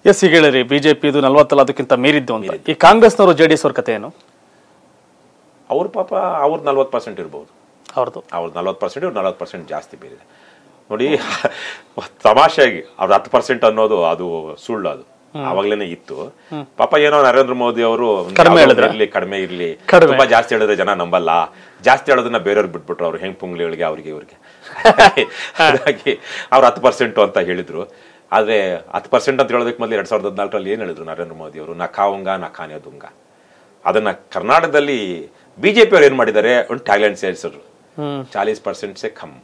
S ಈಗ ಹೇಳಿರಿ BJP ಇದು ನಲ್ವತ್ತಲ್ಲ ಅದಕ್ಕಿಂತ ಮೀರಿದ್ದು ಅಂತ ಈ ಕಾಂಗ್ರೆಸ್ನವರು ಜೆ ಡಿ ಎಸ್ ಅವ್ರ ಕತೆ ಏನು ಅವ್ರ ಪಾಪ ಅವ್ರದ್ದು ನಲ್ವತ್ತು ಪರ್ಸೆಂಟ್ ಇರ್ಬೋದು ಅವ್ರದ್ದು ಅವ್ರದ್ದು ನಲ್ವತ್ತು ಪರ್ಸೆಂಟ್ ಇವ್ರು ನಲ್ವತ್ತು ಪರ್ಸೆಂಟ್ ಜಾಸ್ತಿ ಬೇರಿದೆ ನೋಡಿ ತಮಾಷೆಯಾಗಿ ಅವ್ರ ಹತ್ತು ಪರ್ಸೆಂಟ್ ಅನ್ನೋದು ಅದು ಸುಳ್ಳು ಅದು ಆವಾಗ್ಲೇನೆ ಇತ್ತು ಪಾಪ ಏನೋ ನರೇಂದ್ರ ಮೋದಿ ಅವರು ಕಡಿಮೆ ಹೇಳಿದ್ರ? ಇರ್ಲಿ ಕಡಿಮೆ ಇರ್ಲಿ ಕಡಿಮೆ. ತುಂಬಾ ಜಾಸ್ತಿ ಹೇಳಿದ್ರೆ ಜನ ನಂಬಲ್ಲ ಜಾಸ್ತಿ ಹೇಳೋದನ್ನ ಬೇರೆಯವ್ರಿಗೆ ಬಿಟ್ಬಿಟ್ರು ಅವ್ರು ಹೆಂಗ್ ಪುಂಗ್ಲಿಗಳಿಗೆ ಅವ್ರಿಗೆ ಇವ್ರಿಗೆ ಹಾಗಾಗಿ ಅವ್ರು ಹತ್ತು ಪರ್ಸೆಂಟ್ ಅಂತ ಹೇಳಿದ್ರು ಆದ್ರೆ ಹತ್ತು ಪರ್ಸೆಂಟ್ ಅಂತ ಹೇಳೋದಕ್ಕೆ ಮೊದಲು ಎರಡ್ ಸಾವಿರದ ಹದಿನಾಲ್ಕರಲ್ಲಿ ಏನ್ ಹೇಳಿದ್ರು ನರೇಂದ್ರ ಮೋದಿ ಅವರು ನಾ ಕಾವಂಗ ನಾ ಕಾನೆದುಂಗ ಅದನ್ನ ಕರ್ನಾಟಕದಲ್ಲಿ ಬಿಜೆಪಿ ಅವ್ರು ಏನ್ ಮಾಡಿದ್ದಾರೆ ಒಂದು ಟ್ಯಾಲೆಂಟ್ ಸೇರಿಸಿದ್ರು ಚಾಲೀಸ್ ಪರ್ಸೆಂಟ್ ಸೆ ಕಮ್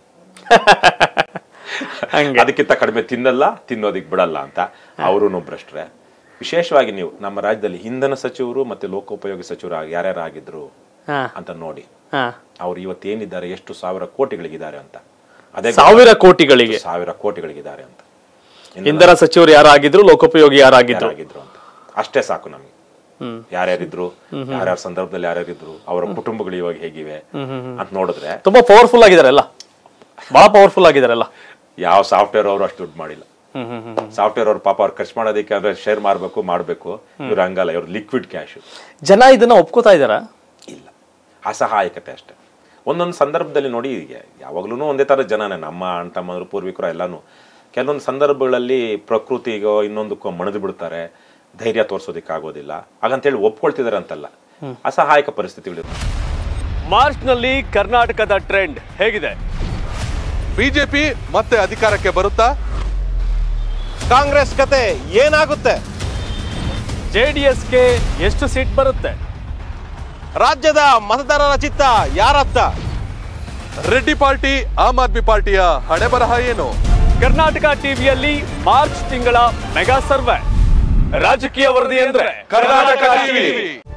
ಹಂಗೆ ಅದಕ್ಕಿಂತ ಕಡಿಮೆ ತಿನ್ನಲ್ಲ ತಿನ್ನೋದಿಕ್ ಬಿಡಲ್ಲ ಅಂತ ಅವರು ಭ್ರಷ್ಟರೆ ವಿಶೇಷವಾಗಿ ನೀವು ನಮ್ಮ ರಾಜ್ಯದಲ್ಲಿ ಇಂಧನ ಸಚಿವರು ಮತ್ತೆ ಲೋಕೋಪಯೋಗಿ ಸಚಿವರು ಯಾರ್ಯಾರು ಆಗಿದ್ರು ಹಾ ಅಂತ ನೋಡಿ ಹಾ ಅವ್ರು ಇವತ್ತೇನಿದ್ದಾರೆ ಎಷ್ಟು ಸಾವಿರ ಕೋಟಿಗಳಿಗಿದ್ದಾರೆ ಅಂತ ಅದೇ ಸಾವಿರ ಕೋಟಿಗಳಿಗೆ ಸಾವಿರ ಕೋಟಿಗಳಿಗಿದ್ದಾರೆ ಅಂತ ಇಂಧನ ಸಚಿವರು ಯಾರಾಗಿದ್ರು ಲೋಕೋಪಯೋಗಿ ಯಾರಾಗಿದ್ರು ಯಾರಾಗಿದ್ರು ಅಂತ ಅಷ್ಟೇ ಸಾಕು ನಮಗೆ ಹ್ಮ್ ಯಾರ್ಯಾರಿದ್ರು ಯಾರ್ಯಾರ ಸಂದರ್ಭದಲ್ಲಿ ಯಾರ್ಯಾರಿದ್ರು ಅವರ ಕುಟುಂಬಗಳು ಇವಾಗ ಹೇಗಿವೆ ಅಂತ ನೋಡಿದ್ರೆ ತುಂಬಾ ಪವರ್ಫುಲ್ ಆಗಿದ್ದಾರೆ ಎಲ್ಲ ಬಹಳ ಪವರ್ಫುಲ್ ಆಗಿದಾರೆಲ್ಲ ಯಾವ ಸಾಫ್ಟ್ವೇರ್ ಅವರು ಅಷ್ಟು ದುಡ್ಡು ಮಾಡಿಲ್ಲ ಹ್ಮ್ ಹ್ಮ್ ಹ್ಮ್ ಸಾಫ್ಟ್ವೇರ್ ಅವ್ರು ಪಾಪ ಅವ್ರು ಖರ್ಚು ಮಾಡೋದಕ್ಕೆ ಅಂದ್ರೆ ಶೇರ್ ಮಾಡಬೇಕು ಮಾಡಬೇಕು ಇವ್ರು ಹಂಗಲ್ಲ ಇವ್ರು ಲಿಕ್ವಿಡ್ ಕ್ಯಾಶ್ ಜನ ಇದನ್ನ ಒಪ್ಕೋತಾ ಇದಾರ ಇಲ್ಲ ಅಸಹಾಯಕತೆ ಅಷ್ಟೇ ಒಂದೊಂದು ಸಂದರ್ಭದಲ್ಲಿ ನೋಡಿ ಈಗ ಯಾವಾಗ್ಲೂ ಒಂದೇ ಥರ ಜನನೇ ನಮ್ಮ ಅಣ್ಣ ತಮ್ಮಂದ್ರು ಪೂರ್ವಿಕರು ಎಲ್ಲಾನು ಕೆಲವೊಂದು ಸಂದರ್ಭಗಳಲ್ಲಿ ಪ್ರಕೃತಿಗೋ ಇನ್ನೊಂದಕ್ಕೋ ಮಣಿದು ಬಿಡ್ತಾರೆ ಧೈರ್ಯ ತೋರಿಸೋದಕ್ಕೆ ಆಗೋದಿಲ್ಲ ಹಾಗಂತೇಳಿ ಒಪ್ಕೊಳ್ತಿದಾರೆ ಅಂತಲ್ಲ ಅಸಹಾಯಕ ಪರಿಸ್ಥಿತಿಗಳು ಮಾರ್ಚ್ನಲ್ಲಿ ಕರ್ನಾಟಕದ ಟ್ರೆಂಡ್ ಹೇಗಿದೆ ಬಿಜೆಪಿ ಮತ್ತೆ ಅಧಿಕಾರಕ್ಕೆ ಬರುತ್ತಾ ಕಾಂಗ್ರೆಸ್ ಕತೆ ಏನಾಗುತ್ತೆ ಜೆಡಿಎಸ್ಗೆ ಎಷ್ಟು ಸೀಟ್ ಬರುತ್ತೆ ರಾಜ್ಯದ ಮತದಾರರ ಚಿತ್ತ ಯಾರತ್ತ ರೆಡ್ಡಿ ಪಾರ್ಟಿ ಆಮ್ ಆದ್ಮಿ ಪಾರ್ಟಿಯ ಹಣೆ ಬರಹ ಏನು ಕರ್ನಾಟಕ ಟಿವಿಯಲ್ಲಿ ಮಾರ್ಚ್ ತಿಂಗಳ ಮೆಗಾ ಸರ್ವೆ ರಾಜಕೀಯ ವರದಿ ಅಂದ್ರೆ ಕರ್ನಾಟಕ ಟಿವಿ